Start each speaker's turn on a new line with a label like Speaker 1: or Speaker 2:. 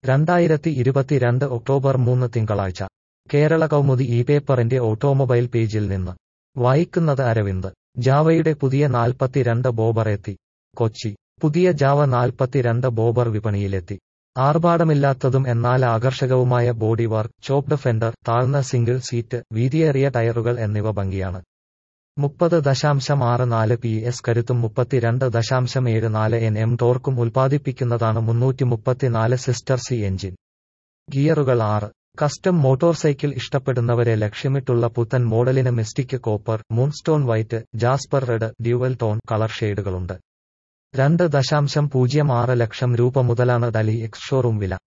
Speaker 1: രണ്ടായിരത്തി ഇരുപത്തിരണ്ട് ഒക്ടോബർ മൂന്ന് തിങ്കളാഴ്ച കേരള കൗമുദി ഈ പേപ്പറിന്റെ ഓട്ടോമൊബൈൽ പേജിൽ നിന്ന് വായിക്കുന്നത് അരവിന്ദ് ജാവയുടെ പുതിയ നാൽപ്പത്തിരണ്ട് ബോബർ എത്തി കൊച്ചി പുതിയ ജാവ നാൽപ്പത്തിരണ്ട് ബോബർ വിപണിയിലെത്തി ആർഭാടമില്ലാത്തതും എന്നാൽ ആകർഷകവുമായ ബോഡി വർക്ക് ചോപ്ഡ് ഫെൻഡർ താഴ്ന്ന സിംഗിൾ സീറ്റ് വീതിയേറിയ ടയറുകൾ എന്നിവ ഭംഗിയാണ് മുപ്പത് ദശാംശം ആറ് നാല് പി എസ് കരുത്തും മുപ്പത്തിരണ്ട് ദശാംശം ഏഴ് നാല് എൻ എം ടോർക്കും ഉൽപ്പാദിപ്പിക്കുന്നതാണ് മുന്നൂറ്റി മുപ്പത്തിനാല് സിസ്റ്റർ സി എഞ്ചിൻ ഗിയറുകൾ ആറ് കസ്റ്റം മോട്ടോർ സൈക്കിൾ ഇഷ്ടപ്പെടുന്നവരെ ലക്ഷ്യമിട്ടുള്ള പുത്തൻ മോഡലിന് mystic copper moonstone white jasper red dual tone colour ഷെയ്ഡുകളുണ്ട് രണ്ട് ദശാംശം പൂജ്യം ആറ് ലക്ഷം രൂപ മുതലാണ് ഡലി എക്സ് ഷോറൂം വില